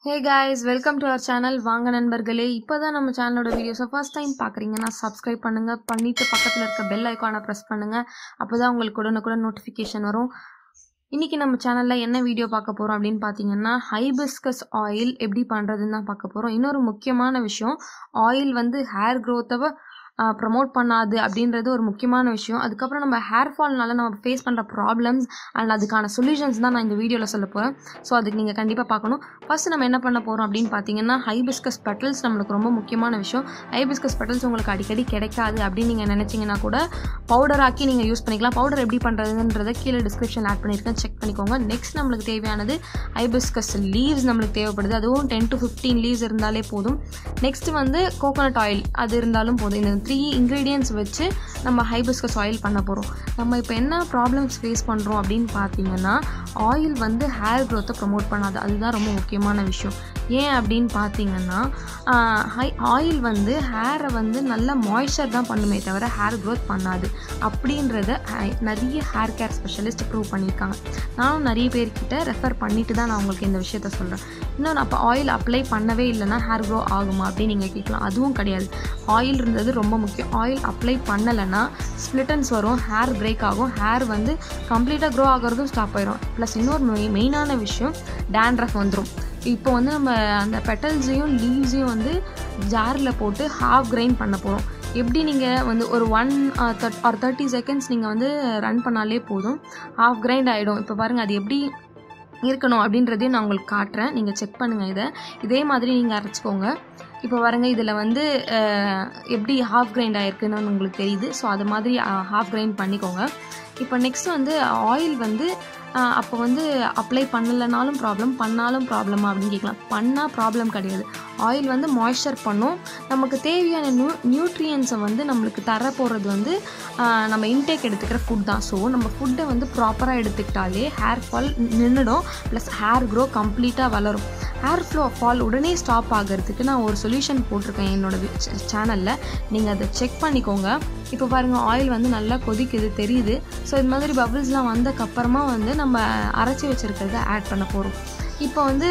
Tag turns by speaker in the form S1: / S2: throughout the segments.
S1: hey guys welcome to our channel வாங்க நண்பர்களே இப்போ தான் நம்ம சேனலோட வீடியோஸை ஃபர்ஸ்ட் டைம் பார்க்குறீங்கன்னா சப்ஸ்கிரைப் பண்ணுங்கள் பண்ணிவிட்டு பக்கத்தில் இருக்க பெல் ஐக்கானை ப்ரெஸ் பண்ணுங்கள் அப்போ தான் உங்களுக்கு உடனுக்குடன் நோட்டிஃபிகேஷன் வரும் இன்றைக்கி நம்ம சேனலில் என்ன வீடியோ பார்க்க போகிறோம் அப்படின்னு பார்த்தீங்கன்னா ஹைபிஸ்கஸ் ஆயில் எப்படி பண்ணுறதுன்னு தான் பார்க்க போகிறோம் இன்னொரு முக்கியமான விஷயம் ஆயில் வந்து ஹேர் க்ரோத்தை ப்ரமோட் பண்ணாது அப்படின்றது ஒரு முக்கியமான விஷயம் அதுக்கப்புறம் நம்ம ஹேர் ஃபால்னால நம்ம ஃபேஸ் பண்ணுற ப்ராப்ளம்ஸ் அண்ட் அதுக்கான சொல்யூஷன்ஸ் தான் நான் இந்த வீடியோவில் சொல்ல போகிறேன் ஸோ அதுக்கு நீங்கள் கண்டிப்பாக பார்க்கணும் ஃபர்ஸ்ட் நம்ம என்ன பண்ண போகிறோம் அப்படின்னு பார்த்தீங்கன்னா ஹைபிஸ்கஸ் பெட்டல்ஸ் நம்மளுக்கு ரொம்ப முக்கியமான விஷயம் ஹைபிஸ்கஸ் பெட்டல்ஸ் உங்களுக்கு அடிக்கடி கிடைக்காது அப்படின்னு நீங்கள் நினச்சிங்கன்னா கூட பவுடர் ஆக்கி நீங்கள் யூஸ் பண்ணிக்கலாம் பவுடர் எப்படி பண்ணுறதுன்றதை கீழே டிஸ்கிரிப்ஷன் ஆட் பண்ணியிருக்கேன் செக் பண்ணிக்கோங்க நெக்ஸ்ட் நம்மளுக்கு தேவையானது ஹைபிஸ்கஸ் லீவ்ஸ் நம்மளுக்கு தேவைப்படுது அதுவும் டென் டு ஃபிஃப்டீன் லீவ்ஸ் இருந்தாலே போதும் நெக்ஸ்ட் வந்து கோகோனட் ஆயில் அது இருந்தாலும் போதும் இந்த த்ரீ இன்க்ரீடியன்ஸ் வச்சு நம்ம ஹைபிஸ்கஸ் ஆயில் பண்ண போகிறோம் நம்ம இப்போ என்ன ப்ராப்ளம்ஸ் ஃபேஸ் பண்ணுறோம் அப்படின்னு பார்த்தீங்கன்னா ஆயில் வந்து ஹேர் க்ரோத்தை ப்ரமோட் பண்ணாது அதுதான் ரொம்ப முக்கியமான விஷயம் ஏன் அப்படின்னு பார்த்தீங்கன்னா ஹை ஆயில் வந்து ஹேரை வந்து நல்ல மாய்ஸ்சர் தான் பண்ணுமே தவிர ஹேர் க்ரோத் பண்ணாது அப்படின்றத நிறைய ஹேர் கேர் ஸ்பெஷலிஸ்ட் ப்ரூவ் பண்ணியிருக்காங்க நானும் நிறைய பேர்கிட்ட ரெஃபர் பண்ணிட்டு தான் நான் உங்களுக்கு இந்த விஷயத்த சொல்கிறேன் இன்னும் அப்போ ஆயில் அப்ளை பண்ணவே இல்லைன்னா ஹேர் க்ரோ ஆகுமா அப்படின்னு நீங்கள் கேட்கலாம் அதுவும் கிடையாது ஆயில் இருந்தது ரொம்ப முக்கியம் ஆயில் அப்ளை பண்ணலைன்னா ஸ்ப்ளிட்டன்ஸ் வரும் ஹேர் பிரேக் ஆகும் ஹேர் வந்து கம்ப்ளீட்டாக க்ரோ ஆகிறதும் ஸ்டாப் ஆயிரும் ப்ளஸ் இன்னொரு மெயினான விஷயம் டேண்ட்ரஃப் வந்துடும் இப்போ வந்து நம்ம அந்த பெட்டல்ஸையும் லீவ்ஸையும் வந்து ஜாரில் போட்டு ஹாஃப் கிரைண்ட் பண்ண போகிறோம் எப்படி நீங்கள் வந்து ஒரு ஒன் ஆர் தேர்ட்டி செகண்ட்ஸ் நீங்கள் வந்து ரன் பண்ணாலே போதும் ஹாஃப் கிரைண்ட் ஆகிடும் இப்போ பாருங்கள் அது எப்படி இருக்கணும் அப்படின்றதையும் நான் உங்களுக்கு காட்டுறேன் நீங்கள் செக் பண்ணுங்கள் இதை இதே மாதிரி நீங்கள் அரைச்சிக்கோங்க இப்போ பாருங்க இதில் வந்து எப்படி ஹாஃப் கிரைண்ட் ஆகிருக்குன்னு உங்களுக்கு தெரியுது ஸோ அது மாதிரி ஹாஃப் கிரைண்ட் பண்ணிக்கோங்க இப்போ நெக்ஸ்ட் வந்து ஆயில் வந்து அப்போ வந்து அப்ளை பண்ணலைனாலும் ப்ராப்ளம் பண்ணாலும் ப்ராப்ளமா அப்படின்னு கேட்கலாம் பண்ணால் ப்ராப்ளம் கிடையாது ஆயில் வந்து மாய்ஸ்சர் பண்ணும் நமக்கு தேவையான நியூ நியூட்ரியன்ஸை வந்து நம்மளுக்கு தர போகிறது வந்து நம்ம இன்டேக் எடுத்துக்கிற ஃபுட் தான் ஸோ நம்ம ஃபுட்டை வந்து ப்ராப்பராக எடுத்துக்கிட்டாலே ஹேர் ஃபால் நின்றுடும் ப்ளஸ் ஹேர் க்ரோ கம்ப்ளீட்டாக வளரும் ஹேர் ஃப்ளோ ஃபால் உடனே ஸ்டாப் ஆகிறதுக்கு நான் ஒரு சொல்யூஷன் போட்டிருக்கேன் என்னோடய சேனலில் நீங்கள் அதை செக் பண்ணிக்கோங்க இப்போ பாருங்கள் ஆயில் வந்து நல்லா கொதிக்குது தெரியுது ஸோ இது மாதிரி பபிள்ஸ்லாம் வந்தக்கப்புறமா வந்து நம்ம அரைச்சி வச்சுருக்கிறத ஆட் பண்ண போகிறோம் இப்போ வந்து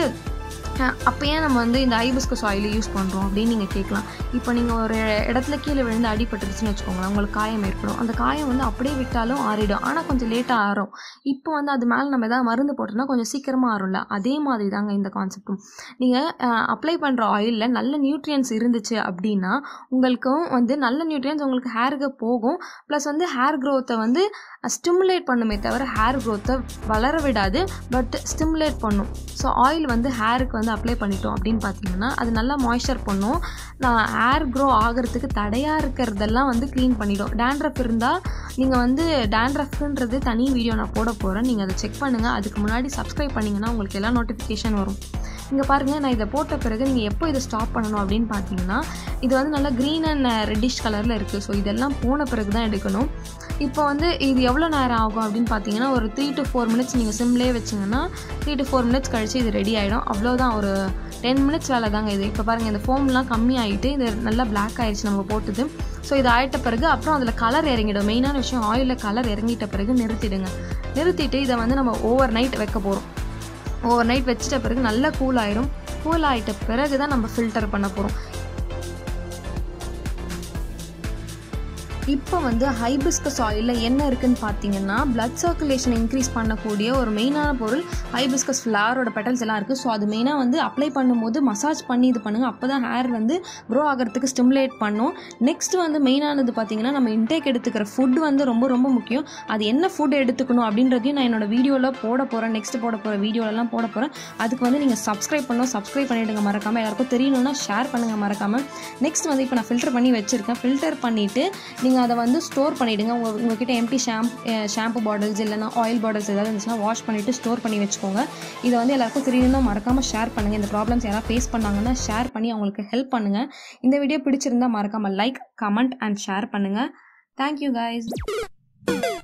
S1: அப்போ ஏன் நம்ம வந்து இந்த ஐபிஸ்கஸ் ஆயில் யூஸ் பண்ணுறோம் அப்படின்னு நீங்கள் கேட்கலாம் இப்போ நீங்கள் ஒரு இடத்துல கீழே விழுந்து அடிபட்டுருச்சுன்னு வச்சுக்கோங்களேன் உங்களுக்கு காயம் ஏற்படும் அந்த காயம் வந்து அப்படியே விட்டாலும் ஆறிடும் ஆனால் கொஞ்சம் லேட்டாக ஆறும் இப்போ வந்து அது மேலே நம்ம எதாவது மருந்து போட்டோம்னா கொஞ்சம் சீக்கிரமாக ஆறும்ல அதே மாதிரி தாங்க இந்த கான்செப்டும் நீங்கள் அப்ளை பண்ணுற ஆயிலில் நல்ல நியூட்ரியன்ஸ் இருந்துச்சு அப்படின்னா உங்களுக்கும் வந்து நல்ல நியூட்ரியன்ஸ் உங்களுக்கு ஹேருக்கு போகும் ப்ளஸ் வந்து ஹேர் க்ரோத்தை வந்து ஸ்டிமுலேட் பண்ணுமே தவிர ஹேர் க்ரோத்தை வளர விடாது பட் ஸ்டிமுலேட் பண்ணும் ஸோ ஆயில் வந்து ஹேருக்கு வந்து அப்ளை பண்ணிட்டோம் அப்படின்னு பார்த்தீங்கன்னா அது நல்லா மாய்ஸ்சர் பண்ணும் நான் ஹேர் க்ரோ ஆகிறதுக்கு தடையாக இருக்கிறதெல்லாம் வந்து க்ளீன் பண்ணிடும் டேண்ட்ரஃப் இருந்தால் நீங்கள் வந்து டேண்ட்ரஃப்ன்றது தனி வீடியோ நான் போட போகிறேன் நீங்கள் அதை செக் பண்ணுங்கள் அதுக்கு முன்னாடி சப்ஸ்கிரைப் பண்ணிங்கன்னா உங்களுக்கு எல்லாம் நோட்டிஃபிகேஷன் வரும் இங்கே பாருங்கள் நான் இதை போட்ட பிறகு நீங்கள் எப்போ இதை ஸ்டாப் பண்ணணும் அப்படின்னு பார்த்தீங்கன்னா இது வந்து நல்லா க்ரீன் அண்ட் ரெட்டிஷ் கலரில் இருக்குது ஸோ இதெல்லாம் போன பிறகு தான் எடுக்கணும் இப்போ வந்து இது எவ்வளோ நேரம் ஆகும் அப்படின்னு பார்த்தீங்கன்னா ஒரு த்ரீ டு ஃபோர் மினிட்ஸ் நீங்கள் சிம்லேயே வச்சிங்கன்னா த்ரீ டு ஃபோர் மினிட்ஸ் கழிச்சு இது ரெடி ஆகிடும் அவ்வளோதான் ஒரு டென் மினிட்ஸ் வேலை தாங்க இது இப்போ பாருங்கள் இந்த ஃபோம்லாம் கம்மி ஆகிட்டு இது நல்லா பிளாக் ஆகிடுச்சு நம்ம போட்டது ஸோ இது ஆகிட்ட பிறகு அப்புறம் அதில் கலர் இறங்கிடும் மெயினான விஷயம் ஆயிலில் கலர் இறங்கிட்ட பிறகு நிறுத்திடுங்க நிறுத்திட்டு இதை வந்து நம்ம ஓவர் நைட் வைக்க போகிறோம் ஓவர் நைட் வச்சிட்ட பிறகு நல்லா கூல் ஆயிரும் கூல் ஆகிட்ட பிறகு தான் நம்ம ஃபில்டர் பண்ண போகிறோம் இப்போ வந்து ஹைபிஸ்கஸ் ஆயிலில் என்ன இருக்குன்னு பார்த்தீங்கன்னா பிளட் சர்க்குலேஷன் இன்க்ரீஸ் பண்ணக்கூடிய ஒரு மெயினான பொருள் ஹைபிஸ்கஸ் ஃப்ளாரோட பெட்டல்ஸ் எல்லாம் இருக்குது ஸோ அது மெயினாக வந்து அப்ளை பண்ணும்போது மசாஜ் பண்ணி இது பண்ணுங்கள் அப்போ தான் ஹேர் வந்து க்ரோ ஆகிறதுக்கு ஸ்டிமுலேட் பண்ணும் நெக்ஸ்ட் வந்து மெயினானது பார்த்தீங்கன்னா நம்ம இன்டேக் எடுத்துக்கிற ஃபுட் வந்து ரொம்ப ரொம்ப முக்கியம் அது என்ன ஃபுட் எடுத்துக்கணும் அப்படின்றதையும் நான் என்னோட வீடியோவில் போட போகிறேன் நெக்ஸ்ட் போட போகிற வீடியோலலாம் போட போகிறேன் அதுக்கு வந்து நீங்கள் சப்ஸ்கிரைப் பண்ணணும் சப்ஸ்கிரைப் பண்ணிவிடுங்க மறக்காமல் எல்லாருக்கும் தெரியணும்னா ஷேர் பண்ணுங்கள் மறக்காமல் நெக்ஸ்ட் வந்து இப்போ நான் ஃபில்டர் பண்ணி வச்சுருக்கேன் ஃபில்டர் பண்ணிவிட்டு நீங்கள் அதை வந்து ஸ்டோர் பண்ணிவிடுங்க உங்கள் உங்கள்கிட்ட எம்டி ஷாம்ப் ஷாம்பு பாட்டில்ஸ் இல்லைனா ஆயில் பாட்டில்ஸ் ஏதாவது இருந்துச்சுன்னா வாஷ் பண்ணிவிட்டு ஸ்டோர் பண்ணி வச்சுக்கோங்க இதை வந்து எல்லாருக்கும் தெரியணும்னா மறக்காமல் ஷேர் பண்ணுங்கள் இந்த ப்ராப்ளம்ஸ் யாராவது ஃபேஸ் பண்ணாங்கன்னா ஷேர் பண்ணி அவங்களுக்கு ஹெல்ப் பண்ணுங்கள் இந்த வீடியோ பிடிச்சிருந்தா மறக்காமல் லைக் கமெண்ட் அண்ட் ஷேர் பண்ணுங்கள் தேங்க்யூ கைஸ்